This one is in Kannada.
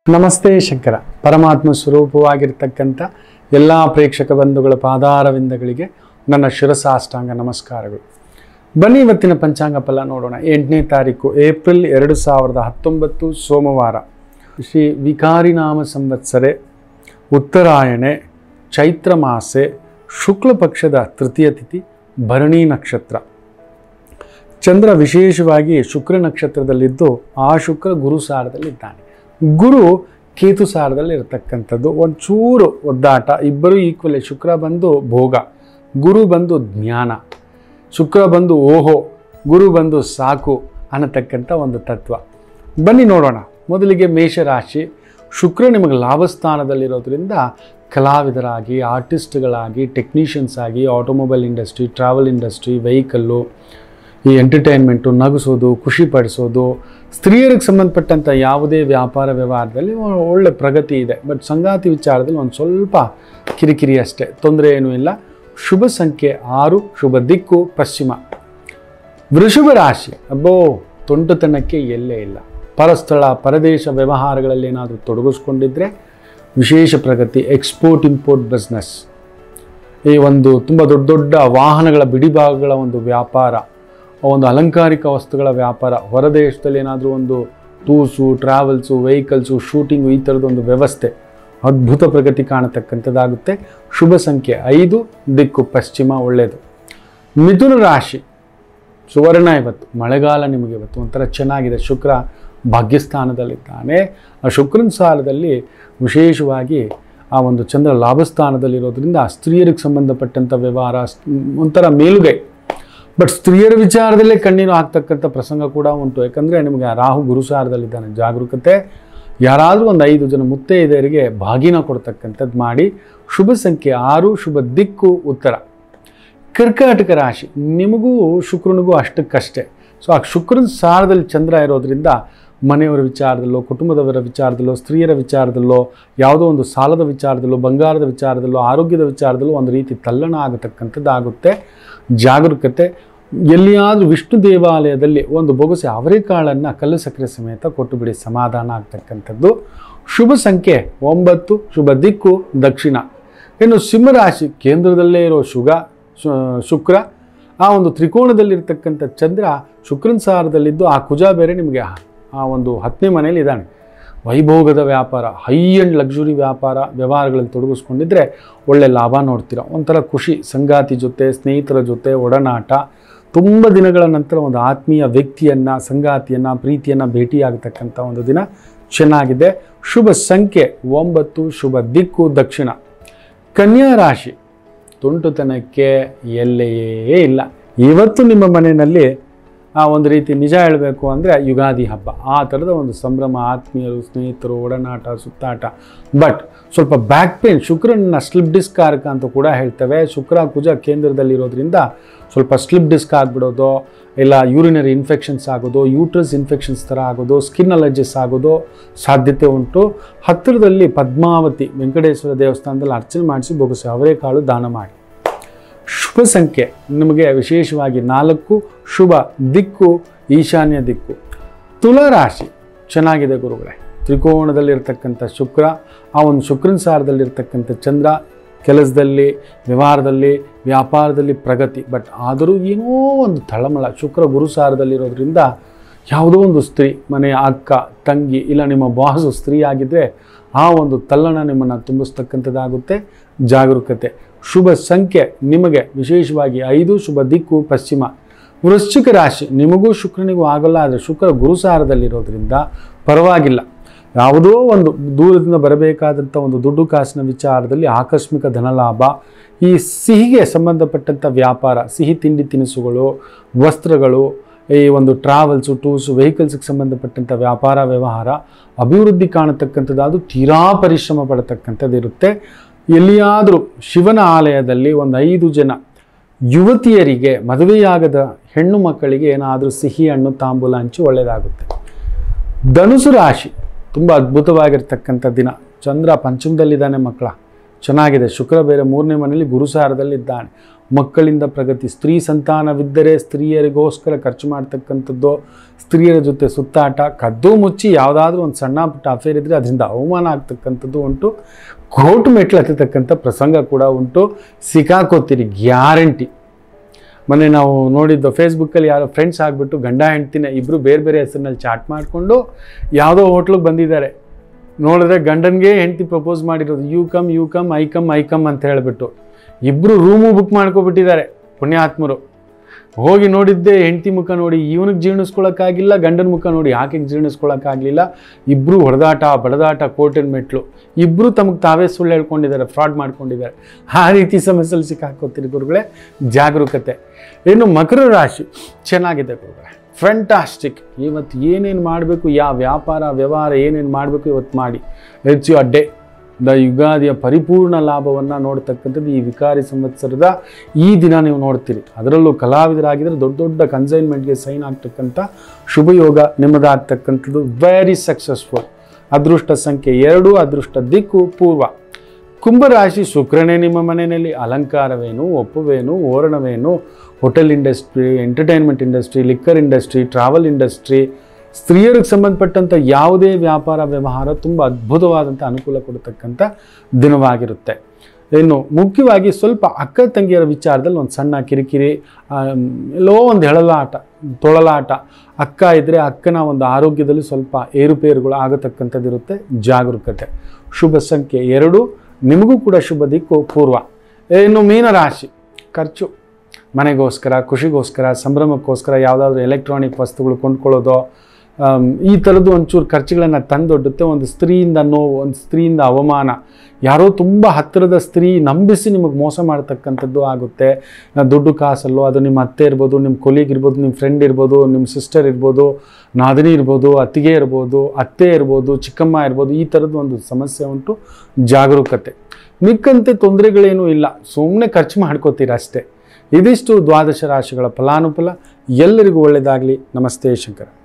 ನಮಸ್ತೆ ಶಂಕರ ಪರಮಾತ್ಮ ಸ್ವರೂಪವಾಗಿರ್ತಕ್ಕಂಥ ಎಲ್ಲ ಪ್ರೇಕ್ಷಕ ಬಂಧುಗಳ ಪಾದಾರವಿಂದಗಳಿಗೆ ನನ್ನ ಶಿರಸಾಷ್ಟಾಂಗ ನಮಸ್ಕಾರಗಳು ಬನ್ನಿ ಇವತ್ತಿನ ಪಂಚಾಂಗ ಫಲ ನೋಡೋಣ ಎಂಟನೇ ತಾರೀಕು ಏಪ್ರಿಲ್ ಎರಡು ಸಾವಿರದ ಹತ್ತೊಂಬತ್ತು ಸೋಮವಾರ ಶ್ರೀ ವಿಕಾರಿನಾಮ ಸಂವತ್ಸರೆ ಉತ್ತರಾಯಣೆ ಚೈತ್ರ ಮಾಸೆ ಶುಕ್ಲ ಪಕ್ಷದ ತೃತೀಯ ತಿಥಿ ಭರಣಿ ನಕ್ಷತ್ರ ಚಂದ್ರ ವಿಶೇಷವಾಗಿ ಶುಕ್ರ ನಕ್ಷತ್ರದಲ್ಲಿದ್ದು ಆ ಶುಕ್ರ ಗುರು ಸಾರದಲ್ಲಿದ್ದಾನೆ ಗುರು ಕೇತು ಸಾರದಲ್ಲಿ ಇರತಕ್ಕಂಥದ್ದು ಒಂಚೂರು ಒದ್ದಾಟ ಇಬ್ಬರು ಈಕ್ವಲಿ ಶುಕ್ರ ಬಂದು ಭೋಗ ಗುರು ಬಂದು ಜ್ಞಾನ ಶುಕ್ರ ಬಂದು ಓಹೋ ಗುರು ಬಂದು ಸಾಕು ಅನ್ನತಕ್ಕಂಥ ಒಂದು ತತ್ವ ಬನ್ನಿ ನೋಡೋಣ ಮೊದಲಿಗೆ ಮೇಷರಾಶಿ ಶುಕ್ರ ನಿಮಗೆ ಲಾಭಸ್ಥಾನದಲ್ಲಿರೋದ್ರಿಂದ ಕಲಾವಿದರಾಗಿ ಆರ್ಟಿಸ್ಟ್ಗಳಾಗಿ ಟೆಕ್ನಿಷಿಯನ್ಸ್ ಆಗಿ automobile industry travel industry vehicle ಈ ಎಂಟರ್ಟೈನ್ಮೆಂಟು ನಗಿಸೋದು ಖುಷಿ ಪಡಿಸೋದು ಸ್ತ್ರೀಯರಿಗೆ ಸಂಬಂಧಪಟ್ಟಂಥ ಯಾವುದೇ ವ್ಯಾಪಾರ ವ್ಯವಹಾರದಲ್ಲಿ ಒ- ಒಳ್ಳೆ ಪ್ರಗತಿ ಇದೆ ಬಟ್ ಸಂಗಾತಿ ವಿಚಾರದಲ್ಲಿ ಒಂದು ಸ್ವಲ್ಪ ಕಿರಿಕಿರಿ ಅಷ್ಟೇ ತೊಂದರೆ ಏನೂ ಇಲ್ಲ ಶುಭ ಸಂಖ್ಯೆ ಆರು ಶುಭ ದಿಕ್ಕು ಪಶ್ಚಿಮ ವೃಷಭ ರಾಶಿ ಅಬ್ಬೋ ತುಂಟತನಕ್ಕೆ ಎಲ್ಲೇ ಇಲ್ಲ ಪರಸ್ಥಳ ಪರದೇಶ ವ್ಯವಹಾರಗಳಲ್ಲಿ ಏನಾದರೂ ತೊಡಗಿಸ್ಕೊಂಡಿದ್ರೆ ವಿಶೇಷ ಪ್ರಗತಿ ಎಕ್ಸ್ಪೋರ್ಟ್ ಇಂಪೋರ್ಟ್ ಬಿಸ್ನೆಸ್ ಈ ಒಂದು ತುಂಬ ದೊಡ್ಡ ದೊಡ್ಡ ವಾಹನಗಳ ಬಿಡಿಭಾಗಗಳ ಒಂದು ವ್ಯಾಪಾರ ಒಂದು ಅಲಂಕಾರಿಕ ವಸ್ತುಗಳ ವ್ಯಾಪಾರ ಹೊರದೇಶದಲ್ಲಿ ಏನಾದರೂ ಒಂದು ಟೂರ್ಸು ಟ್ರಾವೆಲ್ಸು ವೆಹಿಕಲ್ಸು ಶೂಟಿಂಗು ಈ ಥರದ ಒಂದು ವ್ಯವಸ್ಥೆ ಅದ್ಭುತ ಪ್ರಗತಿ ಕಾಣತಕ್ಕಂಥದ್ದಾಗುತ್ತೆ ಶುಭ ಸಂಖ್ಯೆ ಐದು ದಿಕ್ಕು ಪಶ್ಚಿಮ ಒಳ್ಳೆಯದು ಮಿಥುನ ರಾಶಿ ಸುವರ್ಣ ಇವತ್ತು ಮಳೆಗಾಲ ನಿಮಗೆ ಇವತ್ತು ಒಂಥರ ಚೆನ್ನಾಗಿದೆ ಶುಕ್ರ ಭಾಗ್ಯಸ್ಥಾನದಲ್ಲಿದ್ದಾನೆ ಆ ಶುಕ್ರನ ಸಾಲದಲ್ಲಿ ವಿಶೇಷವಾಗಿ ಆ ಒಂದು ಚಂದ್ರ ಲಾಭಸ್ಥಾನದಲ್ಲಿರೋದ್ರಿಂದ ಸ್ತ್ರೀಯರಿಗೆ ಸಂಬಂಧಪಟ್ಟಂಥ ವ್ಯವಹಾರ ಸ್- ಒಂಥರ ಮೇಲುಗೈ ಬಟ್ ಸ್ತ್ರೀಯರ ವಿಚಾರದಲ್ಲೇ ಕಣ್ಣೀರು ಹಾಕ್ತಕ್ಕಂಥ ಪ್ರಸಂಗ ಕೂಡ ಉಂಟು ಯಾಕಂದರೆ ನಿಮಗೆ ಆ ರಾಹು ಗುರುಸಾರದಲ್ಲಿದ್ದಾನೆ ಜಾಗರೂಕತೆ ಯಾರಾದರೂ ಒಂದು ಐದು ಜನ ಮುತ್ತೈದೆಯರಿಗೆ ಭಾಗಿನ ಕೊಡ್ತಕ್ಕಂಥದ್ದು ಮಾಡಿ ಶುಭ ಸಂಖ್ಯೆ ಆರು ಶುಭ ದಿಕ್ಕು ಉತ್ತರ ಕರ್ಕಾಟಕ ರಾಶಿ ನಿಮಗೂ ಶುಕ್ರನಿಗೂ ಅಷ್ಟಕ್ಕಷ್ಟೇ ಸೊ ಆ ಶುಕ್ರನ ಸಾರದಲ್ಲಿ ಚಂದ್ರ ಇರೋದ್ರಿಂದ ಮನೆಯವರ ವಿಚಾರದಲ್ಲೋ ಕುಟುಂಬದವರ ವಿಚಾರದಲ್ಲೋ ಸ್ತ್ರೀಯರ ವಿಚಾರದಲ್ಲೋ ಯಾವುದೋ ಒಂದು ಸಾಲದ ವಿಚಾರದಲ್ಲೋ ಬಂಗಾರದ ವಿಚಾರದಲ್ಲೋ ಆರೋಗ್ಯದ ವಿಚಾರದಲ್ಲೋ ಒಂದು ರೀತಿ ತಲ್ಲಣ ಆಗತಕ್ಕಂಥದ್ದು ಆಗುತ್ತೆ ಜಾಗರೂಕತೆ ಎಲ್ಲಿಯಾದರೂ ವಿಷ್ಣು ದೇವಾಲಯದಲ್ಲಿ ಒಂದು ಬೊಗಸೆ ಅವರೆಕಾಳನ್ನು ಕಲ್ಲು ಸಕ್ಕರೆ ಸಮೇತ ಕೊಟ್ಟು ಬಿಡಿ ಸಮಾಧಾನ ಆಗ್ತಕ್ಕಂಥದ್ದು ಶುಭ ಸಂಖ್ಯೆ ಒಂಬತ್ತು ಶುಭ ದಿಕ್ಕು ದಕ್ಷಿಣ ಇನ್ನು ಸಿಂಹರಾಶಿ ಕೇಂದ್ರದಲ್ಲೇ ಇರೋ ಶುಗ ಶು- ಶುಕ್ರ ಆ ಒಂದು ತ್ರಿಕೋಣದಲ್ಲಿರ್ತಕ್ಕಂಥ ಚಂದ್ರ ಶುಕ್ರನ ಸಾರದಲ್ಲಿದ್ದು ಆ ಕುಜ ಬೇರೆ ನಿಮಗೆ ಆ ಒಂದು ಹತ್ತನೇ ಮನೆಯಲ್ಲಿ ಇದ್ದಾನೆ ವೈಭೋಗದ ವ್ಯಾಪಾರ ಹೈ ಆ್ಯಂಡ್ ಲಕ್ಸುರಿ ವ್ಯಾಪಾರ ವ್ಯವಹಾರಗಳಲ್ಲಿ ತೊಡಗಿಸ್ಕೊಂಡಿದ್ರೆ ಒಳ್ಳೆ ಲಾಭ ನೋಡ್ತೀರ ಒಂಥರ ಖುಷಿ ಸಂಗಾತಿ ಜೊತೆ ಸ್ನೇಹಿತರ ಜೊತೆ ಒಡನಾಟ ತುಂಬ ದಿನಗಳ ನಂತರ ಒಂದು ಆತ್ಮೀಯ ವ್ಯಕ್ತಿಯನ್ನು ಸಂಗಾತಿಯನ್ನು ಪ್ರೀತಿಯನ್ನು ಭೇಟಿಯಾಗತಕ್ಕಂಥ ಒಂದು ದಿನ ಚೆನ್ನಾಗಿದೆ ಶುಭ ಸಂಖ್ಯೆ ಒಂಬತ್ತು ಶುಭ ದಿಕ್ಕು ದಕ್ಷಿಣ ಕನ್ಯಾ ರಾಶಿ ತುಂಟುತನಕ್ಕೆ ಎಲ್ಲೆಯೇ ಇಲ್ಲ ಇವತ್ತು ನಿಮ್ಮ ಮನೆಯಲ್ಲಿ ಆ ಒಂದು ರೀತಿ ನಿಜ ಹೇಳಬೇಕು ಅಂದರೆ ಯುಗಾದಿ ಹಬ್ಬ ಆ ಥರದ ಒಂದು ಸಂಭ್ರಮ ಆತ್ಮೀಯರು ಸ್ನೇಹಿತರು ಒಡನಾಟ ಸುತ್ತಾಟ ಬಟ್ ಸ್ವಲ್ಪ ಬ್ಯಾಕ್ ಪೇನ್ ಶುಕ್ರನ ಸ್ಲಿಪ್ ಡಿಸ್ಕ್ ಕಾರಕ ಅಂತ ಕೂಡ ಹೇಳ್ತೇವೆ ಶುಕ್ರ ಕುಜ ಕೇಂದ್ರದಲ್ಲಿರೋದ್ರಿಂದ ಸ್ವಲ್ಪ ಸ್ಲಿಪ್ ಡಿಸ್ಕ್ ಆಗಿಬಿಡೋದು ಇಲ್ಲ ಯೂರಿನರಿ ಇನ್ಫೆಕ್ಷನ್ಸ್ ಆಗೋದು ಯೂಟ್ರಸ್ ಇನ್ಫೆಕ್ಷನ್ಸ್ ಥರ ಆಗೋದು ಸ್ಕಿನ್ ಅಲರ್ಜಿಸ್ ಆಗೋದು ಸಾಧ್ಯತೆ ಉಂಟು ಹತ್ತಿರದಲ್ಲಿ ಪದ್ಮಾವತಿ ವೆಂಕಟೇಶ್ವರ ದೇವಸ್ಥಾನದಲ್ಲಿ ಅರ್ಚನೆ ಮಾಡಿಸಿ ಬೊಗಸೆ ಅವರೇಕಾಳು ದಾನ ಮಾಡಿ ಶುಭ ಸಂಖ್ಯೆ ನಿಮಗೆ ವಿಶೇಷವಾಗಿ ನಾಲ್ಕು ಶುಭ ದಿಕ್ಕು ಈಶಾನ್ಯ ದಿಕ್ಕು ತುಲಾರಾಶಿ ಚೆನ್ನಾಗಿದೆ ಗುರುಗಳೇ ತ್ರಿಕೋಣದಲ್ಲಿರ್ತಕ್ಕಂಥ ಶುಕ್ರ ಆ ಒಂದು ಶುಕ್ರನ ಸಾರದಲ್ಲಿರ್ತಕ್ಕಂಥ ಚಂದ್ರ ಕೆಲಸದಲ್ಲಿ ವ್ಯವಹಾರದಲ್ಲಿ ವ್ಯಾಪಾರದಲ್ಲಿ ಪ್ರಗತಿ ಬಟ್ ಆದರೂ ಏನೋ ಒಂದು ತಳಮಳ ಶುಕ್ರ ಗುರು ಸಾರದಲ್ಲಿರೋದ್ರಿಂದ ಯಾವುದೋ ಒಂದು ಸ್ತ್ರೀ ಮನೆಯ ಅಕ್ಕ ತಂಗಿ ಇಲ್ಲ ನಿಮ್ಮ ಬಾಸು ಸ್ತ್ರೀ ಆಗಿದ್ದರೆ ಆ ಒಂದು ತಲ್ಲಣ ನಿಮ್ಮನ್ನು ತುಂಬಿಸ್ತಕ್ಕಂಥದ್ದಾಗುತ್ತೆ ಜಾಗರೂಕತೆ ಶುಭ ಸಂಖ್ಯೆ ನಿಮಗೆ ವಿಶೇಷವಾಗಿ ಐದು ಶುಭ ದಿಕ್ಕು ಪಶ್ಚಿಮ ವೃಶ್ಚಿಕ ರಾಶಿ ನಿಮಗೂ ಶುಕ್ರನಿಗೂ ಆಗಲ್ಲ ಆದರೆ ಶುಕ್ರ ಗುರುಸಾರದಲ್ಲಿರೋದ್ರಿಂದ ಪರವಾಗಿಲ್ಲ ಯಾವುದೋ ಒಂದು ದೂರದಿಂದ ಬರಬೇಕಾದಂಥ ಒಂದು ದುಡ್ಡು ಕಾಸಿನ ವಿಚಾರದಲ್ಲಿ ಆಕಸ್ಮಿಕ ಧನಲಾಭ ಈ ಸಿಹಿಗೆ ಸಂಬಂಧಪಟ್ಟಂಥ ವ್ಯಾಪಾರ ಸಿಹಿ ತಿಂಡಿ ತಿನಿಸುಗಳು ವಸ್ತ್ರಗಳು ಈ ಒಂದು ಟ್ರಾವೆಲ್ಸು ಟೂರ್ಸು ವೆಹಿಕಲ್ಸ್ಗೆ ಸಂಬಂಧಪಟ್ಟಂಥ ವ್ಯಾಪಾರ ವ್ಯವಹಾರ ಅಭಿವೃದ್ಧಿ ಕಾಣತಕ್ಕಂಥದ್ದು ಅದು ತೀರಾ ಪರಿಶ್ರಮ ಪಡತಕ್ಕಂಥದ್ದು ಇರುತ್ತೆ ಎಲ್ಲಿಯಾದರೂ ಶಿವನ ಆಲಯದಲ್ಲಿ ಒಂದು ಐದು ಜನ ಯುವತಿಯರಿಗೆ ಮದುವೆಯಾಗದ ಹೆಣ್ಣು ಮಕ್ಕಳಿಗೆ ಏನಾದರೂ ಸಿಹಿ ಹಣ್ಣು ತಾಂಬೂಲ ಹಂಚಿ ಒಳ್ಳೆಯದಾಗುತ್ತೆ ಧನುಸು ರಾಶಿ ತುಂಬ ಅದ್ಭುತವಾಗಿರ್ತಕ್ಕಂಥ ದಿನ ಚಂದ್ರ ಪಂಚಮದಲ್ಲಿದ್ದಾನೆ ಮಕ್ಕಳ ಚೆನ್ನಾಗಿದೆ ಶುಕ್ರ ಬೇರೆ ಮೂರನೇ ಮನೆಯಲ್ಲಿ ಗುರುಸಾರದಲ್ಲಿದ್ದಾನೆ ಮಕ್ಕಳಿಂದ ಪ್ರಗತಿ ಸ್ತ್ರೀ ಸಂತಾನವಿದ್ದರೆ ಸ್ತ್ರೀಯರಿಗೋಸ್ಕರ ಖರ್ಚು ಮಾಡ್ತಕ್ಕಂಥದ್ದು ಸ್ತ್ರೀಯರ ಜೊತೆ ಸುತ್ತಾಟ ಕದ್ದು ಮುಚ್ಚಿ ಯಾವುದಾದ್ರೂ ಒಂದು ಸಣ್ಣ ಪುಟ್ಟ ಅಫೇರ್ ಇದ್ದರೆ ಅದರಿಂದ ಅವಮಾನ ಆಗ್ತಕ್ಕಂಥದ್ದು ಉಂಟು ಕೋರ್ಟ್ ಮೆಟ್ಲು ಹತ್ತತಕ್ಕಂಥ ಪ್ರಸಂಗ ಕೂಡ ಉಂಟು ಸಿಕ್ಕಾಕೋತೀರಿ ಗ್ಯಾರಂಟಿ ಮೊನ್ನೆ ನಾವು ನೋಡಿದ್ದು ಫೇಸ್ಬುಕ್ಕಲ್ಲಿ ಯಾರೋ ಫ್ರೆಂಡ್ಸ್ ಆಗಿಬಿಟ್ಟು ಗಂಡ ಹೆಂಡ್ತಿನ ಇಬ್ಬರು ಬೇರೆ ಬೇರೆ ಹೆಸರಿನಲ್ಲಿ ಚಾಟ್ ಮಾಡಿಕೊಂಡು ಯಾವುದೋ ಹೋಟ್ಲಿಗೆ ಬಂದಿದ್ದಾರೆ ನೋಡಿದ್ರೆ ಗಂಡನಿಗೆ ಹೆಂಡ್ತಿ ಪ್ರಪೋಸ್ ಮಾಡಿರೋದು you come you come I come I come ಅಂತ ಹೇಳಿಬಿಟ್ಟು ಇಬ್ಬರು ರೂಮು ಬುಕ್ ಮಾಡ್ಕೊಬಿಟ್ಟಿದ್ದಾರೆ ಪುಣ್ಯಾತ್ಮರು ಹೋಗಿ ನೋಡಿದ್ದೆ ಹೆಂಡ್ತಿ ಮುಖ ನೋಡಿ ಇವನಿಗೆ ಜೀರ್ಣಿಸ್ಕೊಳಕ್ಕಾಗಿಲ್ಲ ಗಂಡನ ಮುಖ ನೋಡಿ ಆಕೆಗೆ ಜೀರ್ಣಿಸ್ಕೊಳಕ್ಕಾಗಲಿಲ್ಲ ಇಬ್ಬರು ಹೊಡೆದಾಟ ಬಡದಾಟ ಕೋರ್ಟಿನ ಮೆಟ್ಲು ಇಬ್ಬರು ತಮಗೆ ತಾವೇ ಸುಳ್ಳು ಹೇಳ್ಕೊಂಡಿದ್ದಾರೆ ಫ್ರಾಡ್ ಮಾಡ್ಕೊಂಡಿದ್ದಾರೆ ಆ ರೀತಿ ಸಮಸ್ಯೆಯಲ್ಲಿ ಸಿಕ್ಕಾಕೋತೀರಿ ಗುರುಗಳೇ ಜಾಗರೂಕತೆ ಇನ್ನು ಮಕರ ರಾಶಿ ಚೆನ್ನಾಗಿದೆ ಗುರುಗಳೇ ಫ್ರಂಟಾಸ್ಟಿಕ್ ಇವತ್ತು ಏನೇನು ಮಾಡಬೇಕು ಯಾವ ವ್ಯಾಪಾರ ವ್ಯವಹಾರ ಏನೇನು ಮಾಡಬೇಕು ಇವತ್ತು ಮಾಡಿ ಹೆಚ್ಚು ಅಡ್ಡೆ ದ ಯುಗಾದಿಯ ಪರಿಪೂರ್ಣ ಲಾಭವನ್ನು ನೋಡ್ತಕ್ಕಂಥದ್ದು ಈ ವಿಕಾರಿ ಸಂವತ್ಸರದ ಈ ದಿನ ನೀವು ನೋಡ್ತೀರಿ ಅದರಲ್ಲೂ ಕಲಾವಿದರಾಗಿದ್ದರೆ ದೊಡ್ಡ ದೊಡ್ಡ ಕನ್ಸೈನ್ಮೆಂಟ್ಗೆ ಸೈನ್ ಆಗ್ತಕ್ಕಂಥ ಶುಭ ಯೋಗ ನಿಮ್ಮದಾಗ್ತಕ್ಕಂಥದ್ದು ವೆರಿ ಸಕ್ಸಸ್ಫುಲ್ ಅದೃಷ್ಟ ಸಂಖ್ಯೆ ಎರಡು ಅದೃಷ್ಟ ದಿಕ್ಕು ಪೂರ್ವ ಕುಂಭರಾಶಿ ಶುಕ್ರನೇ ನಿಮ್ಮ ಮನೆಯಲ್ಲಿ ಅಲಂಕಾರವೇನು ಒಪ್ಪುವೇನು ಓರಣವೇನು hotel industry entertainment industry liquor industry travel industry ಸ್ತ್ರೀಯರಿಗೆ ಸಂಬಂಧಪಟ್ಟಂಥ ಯಾವುದೇ ವ್ಯಾಪಾರ ವ್ಯವಹಾರ ತುಂಬ ಅದ್ಭುತವಾದಂಥ ಅನುಕೂಲ ಕೊಡತಕ್ಕಂಥ ದಿನವಾಗಿರುತ್ತೆ ಇನ್ನು ಮುಖ್ಯವಾಗಿ ಸ್ವಲ್ಪ ಅಕ್ಕ ತಂಗಿಯರ ವಿಚಾರದಲ್ಲಿ ಒಂದು ಸಣ್ಣ ಕಿರಿಕಿರಿ ಆಮ್, ಎಲ್ಲೋ ಒಂದು ಹೆಳಲಾಟ ತೊಳಲಾಟ ಅಕ್ಕ ಇದ್ದರೆ ಅಕ್ಕನ ಒಂದು ಆರೋಗ್ಯದಲ್ಲಿ ಸ್ವಲ್ಪ ಏರುಪೇರುಗಳು ಆಗತಕ್ಕಂಥದ್ದಿರುತ್ತೆ ಜಾಗರೂಕತೆ ಶುಭ ಸಂಖ್ಯೆ ಎರಡು ನಿಮಗೂ ಕೂಡ ಶುಭ ದಿಕ್ಕು ಪೂರ್ವ ಇನ್ನು ಮೀನರಾಶಿ ಖರ್ಚು ಮನೆಗೋಸ್ಕರ ಖುಷಿಗೋಸ್ಕರ ಸಂಭ್ರಮಕ್ಕೋಸ್ಕರ ಯಾವುದಾದ್ರೂ ಎಲೆಕ್ಟ್ರಾನಿಕ್ ವಸ್ತುಗಳು ಕೊಂಡ್ಕೊಳ್ಳೋದು ಆಮ್, ಈ ಥರದ್ದು ಒಂಚೂರು ಖರ್ಚುಗಳನ್ನು ತಂದೊಡ್ಡುತ್ತೆ ಒಂದು ಸ್ತ್ರೀಯಿಂದ ನೋವು ಒಂದು ಸ್ತ್ರೀಯಿಂದ ಅವಮಾನ ಯಾರೋ ತುಂಬ ಹತ್ತಿರದ ಸ್ತ್ರೀ ನಂಬಿಸಿ ನಿಮಗೆ ಮೋಸ ಮಾಡ್ತಕ್ಕಂಥದ್ದು ಆಗುತ್ತೆ ಆ, ದುಡ್ಡು ಕಾಸಲ್ಲೋ ಅದು ನಿಮ್ಮ ಅತ್ತೆ ಇರ್ಬೋದು ನಿಮ್ಮ ಕೊಲೀಗ್ ಇರ್ಬೋದು ನಿಮ್ಮ ಫ್ರೆಂಡ್ ಇರ್ಬೋದು ನಿಮ್ಮ ಸಿಸ್ಟರ್ ಇರ್ಬೋದು ನಾದಿನಿ ಇರ್ಬೋದು ಅತ್ತಿಗೆ ಇರ್ಬೋದು ಅತ್ತೆ ಇರ್ಬೋದು ಚಿಕ್ಕಮ್ಮ ಇರ್ಬೋದು ಈ ಥರದ್ದು ಒಂದು ಸಮಸ್ಯೆ ಉಂಟು ಜಾಗರೂಕತೆ ಮಿಕ್ಕಂತೆ ತೊಂದರೆಗಳೇನೂ ಇಲ್ಲ ಸುಮ್ಮನೆ ಖರ್ಚು ಮಾಡ್ಕೋತೀರ ಅಷ್ಟೇ ಇದಿಷ್ಟು ದ್ವಾದಶ ರಾಶಿಗಳ ಫಲಾನುಫಲ ಎಲ್ಲರಿಗೂ ಒಳ್ಳೆಯದಾಗಲಿ ನಮಸ್ತೆ ಶಂಕರ